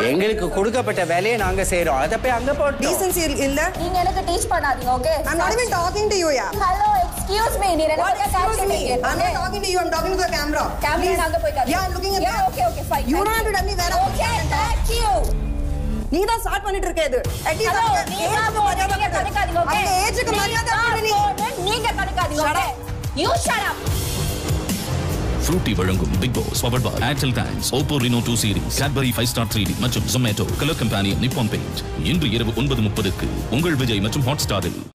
எங்களுக்கு கொடுக்கப்பட்ட வேலையை நாங்க செய்யறோம் அதை போய் அங்க போட்டோம் டீசன்சி இல்ல நீங்க எனக்கு டீச் பண்ணாதீங்க okay I'm not even talking to you, yeah. Hello excuse me நீ ரெண்டு What? பேரும் Excuse catch me. பண்ணிருக்கீங்க. I'm not talking to you. I'm talking to the camera. Camera Please. அங்க போய் காட்டு. Yeah, I'm looking at Yeah, that. okay, okay, fine. You Thank don't have to tell me where I'm Okay, looking at. thank you. நீ தான் start பண்ணிட்டு இருக்க இது At least Hello, அந்த நீங்க age-க்கு போங்க, மரியாதை நீங்க கொடு. தடுக்காதீங்க, okay? அந்த ஏஜுக்கு நீங்க மரியாதை கொடு நீ போங்க, நீங்க தடுக்காதீங்க, Shut okay? You shut up. Frooti வழங்கும் Bigg Boss powered by Airtel thanks Oppo Reno two series Cadbury five star three மற்றும் Zomato colour company Nippon paint இன்று இரவு ஒன்பது முப்பதுக்கு உங்கள் விஜய் மற்றும் ஹாட் ஸ்டாரில்